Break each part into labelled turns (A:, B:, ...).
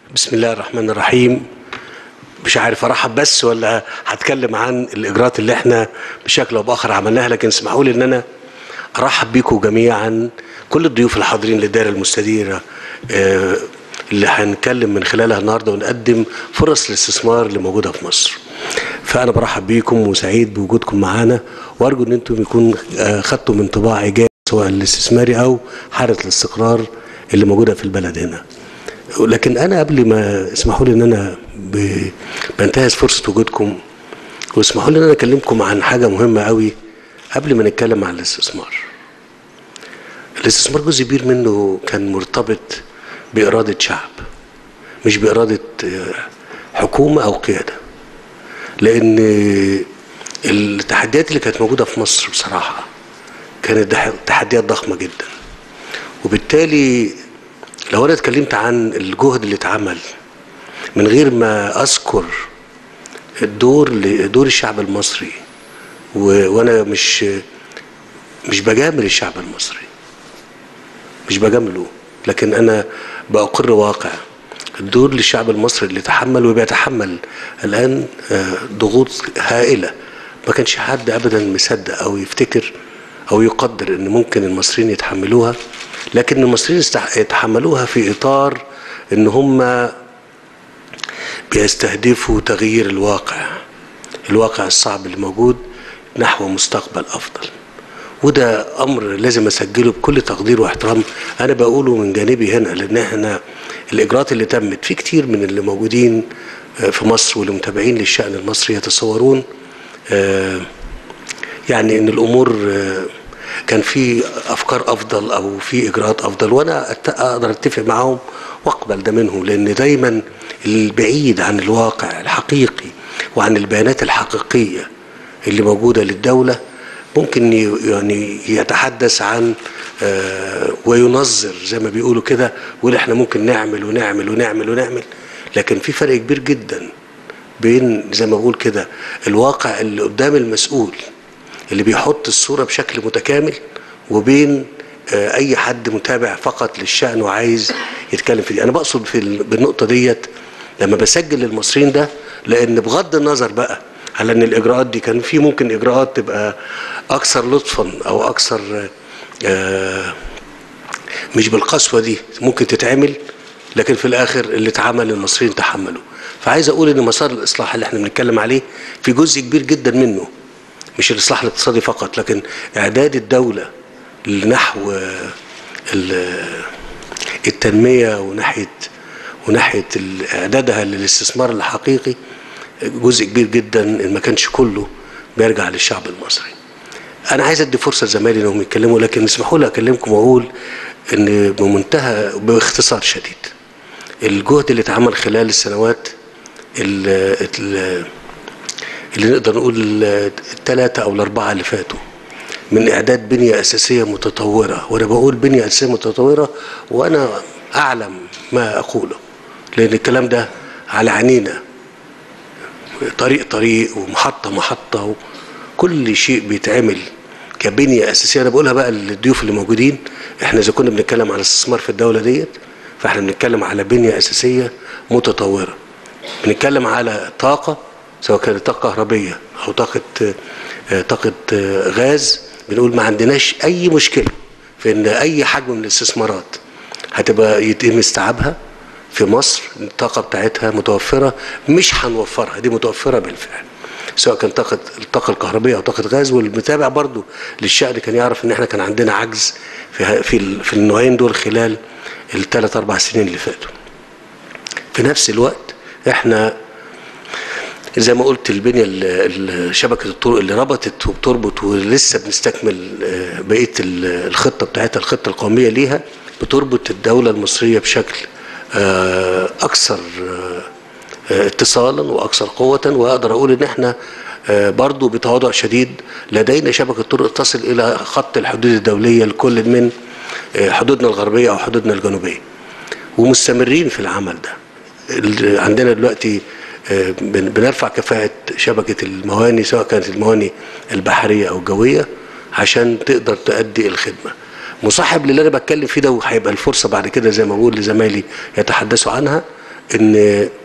A: بسم الله الرحمن الرحيم مش عارف ارحب بس ولا هتكلم عن الاجراءات اللي احنا بشكل او باخر عملناها لكن اسمحوا لي ان انا ارحب بيكم جميعا كل الضيوف الحاضرين للدائره المستديره آه، اللي هنتكلم من خلالها النهارده ونقدم فرص الاستثمار اللي موجوده في مصر. فانا برحب بيكم وسعيد بوجودكم معانا وارجو ان انتم يكون آه، خدتوا من طباع ايجابي سواء الاستثماري او حاله الاستقرار اللي موجوده في البلد هنا. لكن انا قبل ما اسمحوا لي ان انا ب- بنتهز فرصه وجودكم واسمحوا لي ان انا اكلمكم عن حاجه مهمه قوي قبل ما نتكلم عن الاستثمار. الاستثمار جزء كبير منه كان مرتبط باراده شعب مش باراده آه، حكومه او قياده. لان التحديات اللي كانت موجوده في مصر بصراحه كانت دح- تحديات ضخمه جدا. وبالتالي لو انا اتكلمت عن الجهد اللي اتعمل من غير ما اذكر الدور دور الشعب المصري و... وانا مش مش بجامل الشعب المصري مش بجامله لكن انا بأقر واقع الدور للشعب المصري اللي تحمل وبيتحمل الان آه، ضغوط هائله ما كانش حد ابدا مصدق او يفتكر او يقدر ان ممكن المصريين يتحملوها لكن المصريين استح- يتحملوها في اطار ان هم بيستهدفوا تغيير الواقع الواقع الصعب اللي موجود نحو مستقبل افضل وده امر لازم اسجله بكل تقدير واحترام انا بقوله من جانبي هنا لان احنا الاجراءات اللي تمت في كتير من اللي موجودين آه، في مصر واللي متابعين للشان المصري يتصورون آه، يعني ان الامور آه، كان في افكار افضل او في اجراءات افضل وانا أت- اقدر اتفق معاهم واقبل ده منهم لان دايما البعيد عن الواقع الحقيقي وعن البيانات الحقيقيه اللي موجوده للدوله ممكن ي- يعني يتحدث عن آه، وينظر زي ما بيقولوا كده ويقول احنا ممكن نعمل ونعمل ونعمل ونعمل لكن في فرق كبير جدا بين زي ما بقول كده الواقع اللي قدام المسؤول اللي بيحط الصورة بشكل متكامل وبين آه، أي حد متابع فقط للشأن وعايز يتكلم في دي أنا بقصد في ال- بالنقطة ديت لما بسجل للمصريين ده لأن بغض النظر بقى على أن الإجراءات دي كان في ممكن إجراءات تبقى أكثر لطفا أو أكثر آه، مش بالقسوة دي ممكن تتعمل لكن في الآخر اللي اتعمل المصريين تحملوا فعايز أقول إن مسار الإصلاح اللي احنا بنتكلم عليه في جزء كبير جدا منه مش الإصلاح الاقتصادي فقط لكن إعداد الدولة لنحو آه، ال- التنمية وناحية وناحية ال- إعدادها للاستثمار الحقيقي جزء كبير جدا إن ما كانش كله بيرجع للشعب المصري انا عايز ادي فرصه لزمايلي انهم يتكلموا لكن اسمحوا لي اكلمكم واقول ان بمنتهى باختصار شديد الجهد اللي اتعمل خلال السنوات ال- ال- اللي نقدر نقول الثلاثه او الاربعه اللي فاتوا من اعداد بنيه اساسيه متطوره وانا بقول بنيه اساسيه متطوره وانا اعلم ما اقوله لان الكلام ده على عينينا طريق طريق ومحطة محطة وكل شيء بيتعمل كبنية أساسية أنا بقولها بقى للضيوف اللي موجودين إحنا إذا كنا بنتكلم على استثمار في الدولة ديت فإحنا بنتكلم على بنية أساسية متطورة بنتكلم على طاقة سواء كانت طاقة كهربية أو طاقة آه، طاقة آه، غاز بنقول ما عندناش أي مشكلة في إن أي حجم من الاستثمارات هتبقى يتم استيعابها في مصر الطاقة بتاعتها متوفرة مش هنوفرها دي متوفرة بالفعل سواء كان طاقة الطاقة الكهربية أو طاقة غاز والمتابع برضو للشأن كان يعرف إن إحنا كان عندنا عجز في ه- في ال- في النوعين دول خلال الثلاث أربع سنين اللي فاتوا. في نفس الوقت إحنا زي ما قلت البنية ال- ال- شبكة الطرق اللي ربطت وبتربط ولسه بنستكمل آه، بقية ال- الخطة بتاعتها الخطة القومية ليها بتربط الدولة المصرية بشكل آه، أكثر آه، آه، اتصالا وأكثر قوة وأقدر أقول إن إحنا آه، برضو بتواضع شديد لدينا شبكة طرق تصل إلى خط الحدود الدولية لكل من آه، حدودنا الغربية أو حدودنا الجنوبية ومستمرين في العمل ده ال- عندنا دلوقتي آه، بن- بنرفع كفاءة شبكة المواني سواء كانت المواني البحرية أو الجوية عشان تقدر تؤدي الخدمة مصاحب للي أنا بتكلم فيه ده وهيبقى الفرصة بعد كده زي ما بقول لزمايلي يتحدثوا عنها ان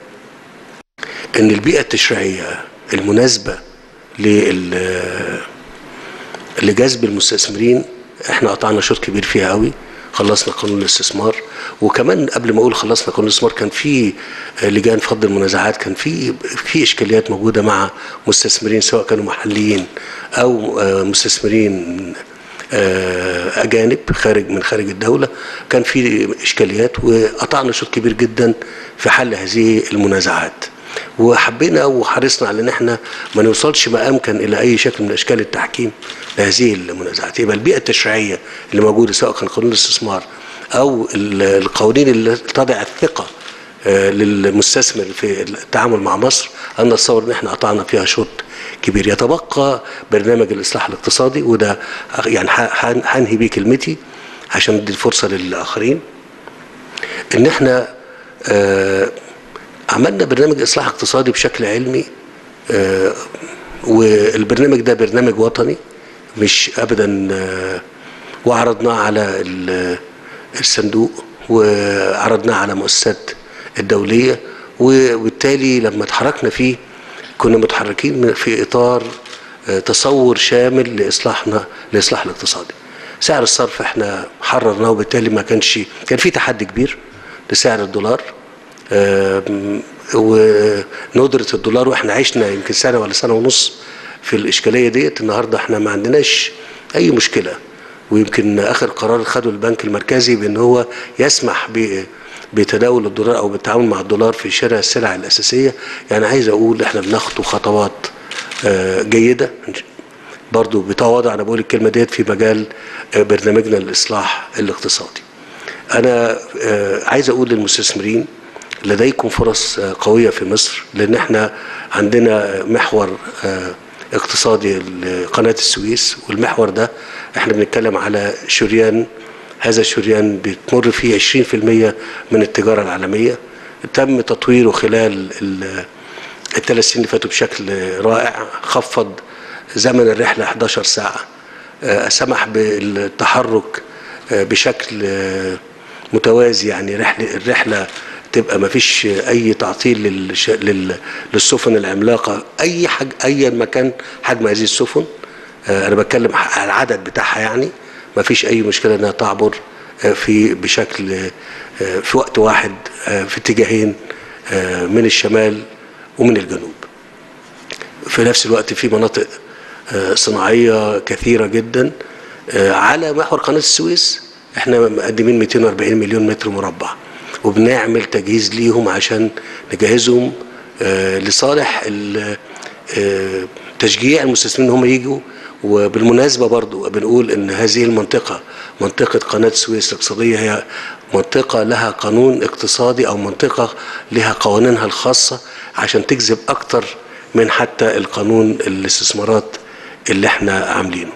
A: ان البيئه التشريعيه المناسبه لل لجذب المستثمرين احنا قطعنا شوط كبير فيها قوي خلصنا قانون الاستثمار وكمان قبل ما اقول خلصنا قانون الاستثمار كان في لجان فض المنازعات كان في في اشكاليات موجوده مع مستثمرين سواء كانوا محليين او مستثمرين اجانب خارج من خارج الدوله كان في اشكاليات وقطعنا شوط كبير جدا في حل هذه المنازعات وحبينا وحرصنا على ان احنا ما نوصلش ما امكن الى اي شكل من اشكال التحكيم لهذه المنازعات يبقى البيئه التشريعيه اللي موجوده سواء كان قانون الاستثمار او القوانين اللي تضع الثقه للمستثمر في التعامل مع مصر انا اتصور ان احنا قطعنا فيها شوط كبير يتبقى برنامج الاصلاح الاقتصادي وده يعني هنهي بيه كلمتي عشان ندي الفرصه للاخرين ان احنا آه عملنا برنامج اصلاح اقتصادي بشكل علمي آه والبرنامج ده برنامج وطني مش ابدا آه وعرضناه على الصندوق وعرضناه على مؤسسات الدوليه وبالتالي لما اتحركنا فيه كنا متحركين في اطار آه تصور شامل لاصلاحنا لاصلاح الاقتصادي سعر الصرف احنا حررناه وبالتالي ما كانش كان في تحدي كبير لسعر الدولار وندرة الدولار واحنا عشنا يمكن سنة ولا سنة ونص في الإشكالية ديت النهاردة احنا ما عندناش أي مشكلة ويمكن آخر قرار خده البنك المركزي بأن هو يسمح بتداول الدولار أو بالتعامل مع الدولار في شراء السلع الأساسية يعني عايز أقول احنا بنخطو خطوات جيدة برضو بتواضع أنا بقول الكلمة ديت في مجال برنامجنا للإصلاح الاقتصادي أنا عايز أقول للمستثمرين لديكم فرص قوية في مصر لأن احنا عندنا محور اقتصادي لقناة السويس والمحور ده احنا بنتكلم على شريان هذا الشريان بتمر فيه 20% من التجارة العالمية تم تطويره خلال الثلاث سنين اللي فاتوا بشكل رائع خفض زمن الرحلة 11 ساعة سمح بالتحرك بشكل متوازي يعني رحلة الرحلة تبقى ما فيش اي تعطيل للش... لل... للسفن العملاقه اي حاج ايا ما كان حجم هذه السفن آه انا بتكلم على العدد بتاعها يعني ما فيش اي مشكله انها تعبر آه في بشكل آه في وقت واحد في اتجاهين من الشمال ومن الجنوب في نفس الوقت في مناطق صناعيه كثيره جدا على محور قناه السويس احنا مقدمين 240 مليون متر مربع وبنعمل تجهيز ليهم عشان نجهزهم آه لصالح آه تشجيع المستثمرين ان هم يجوا وبالمناسبة برضو بنقول ان هذه المنطقة منطقة قناة السويس الاقتصادية هي منطقة لها قانون اقتصادي او منطقة لها قوانينها الخاصة عشان تجذب اكتر من حتى القانون الاستثمارات اللي احنا عاملينه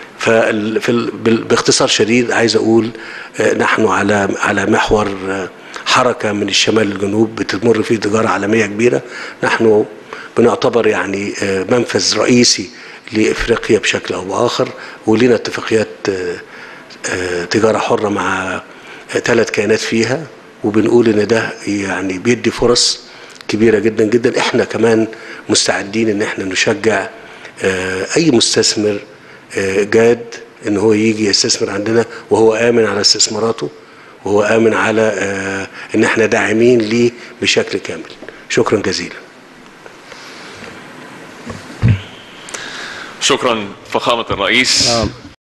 A: باختصار شديد عايز اقول نحن على على محور حركه من الشمال للجنوب بتمر فيه تجاره عالميه كبيره نحن بنعتبر يعني منفذ رئيسي لافريقيا بشكل او باخر ولينا اتفاقيات تجاره حره مع ثلاث كيانات فيها وبنقول ان ده يعني بيدي فرص كبيره جدا جدا احنا كمان مستعدين ان احنا نشجع اي مستثمر جاد ان هو يجي يستثمر عندنا وهو امن على استثماراته وهو امن على ان احنا داعمين ليه بشكل كامل شكرا جزيلا
B: شكرا فخامة الرئيس